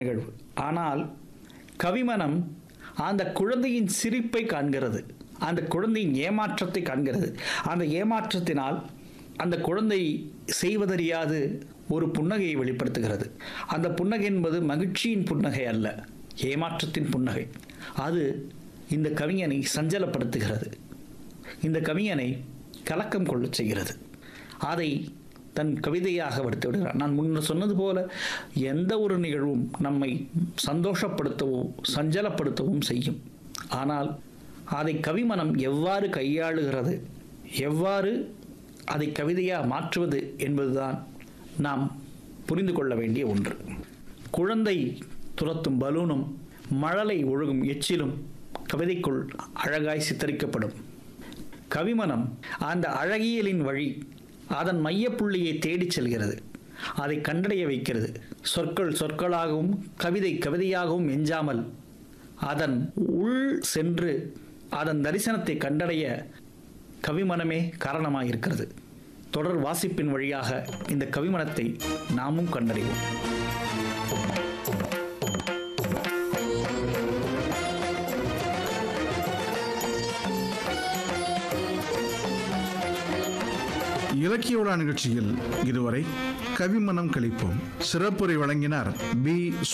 நிகழ்வு ஆனால் கவிமனம் அந்த குழந்தையின் சிரிப்பை காண்கிறது அந்த குழந்தையின் ஏமாற்றத்தை காண்கிறது அந்த ஏமாற்றத்தினால் அந்த குழந்தை செய்வதறியாது ஒரு புன்னகையை வெளிப்படுத்துகிறது அந்த புன்னகை என்பது மகிழ்ச்சியின் புன்னகை அல்ல ஏமாற்றத்தின் புன்னகை அது இந்த கவிஞனை சஞ்சலப்படுத்துகிறது இந்த கவிஞனை கலக்கம் கொள்ளச் செய்கிறது அதை தன் கவிதையாக வடுத்து விடுகிறார் நான் முன்னர் சொன்னது போல எந்த ஒரு நிகழ்வும் நம்மை சந்தோஷப்படுத்தவும் சஞ்சலப்படுத்தவும் செய்யும் ஆனால் அதை கவிமனம் எவ்வாறு கையாளுகிறது எவ்வாறு அதை கவிதையாக மாற்றுவது என்பதுதான் நாம் புரிந்து கொள்ள வேண்டிய ஒன்று குழந்தை துரத்தும் பலூனும் மழலை ஒழுகும் எச்சிலும் கவிதைக்குள் அழகாய் சித்தரிக்கப்படும் கவிமனம் அந்த அழகியலின் வழி அதன் மையப்புள்ளியை தேடிச் செல்கிறது அதை கண்டடைய வைக்கிறது சொற்கள் சொற்களாகவும் கவிதை கவிதையாகவும் எஞ்சாமல் அதன் உள் சென்று அதன் தரிசனத்தை கண்டடைய கவிமனமே காரணமாக இருக்கிறது தொடர் வாசிப்பின் வழியாக இந்த கவிமனத்தை நாமும் கண்டறிவோம் இலக்கிய விழா நிகழ்ச்சியில் இதுவரை கவிமனம் கழிப்போம் சிறப்புரை வழங்கினார் பி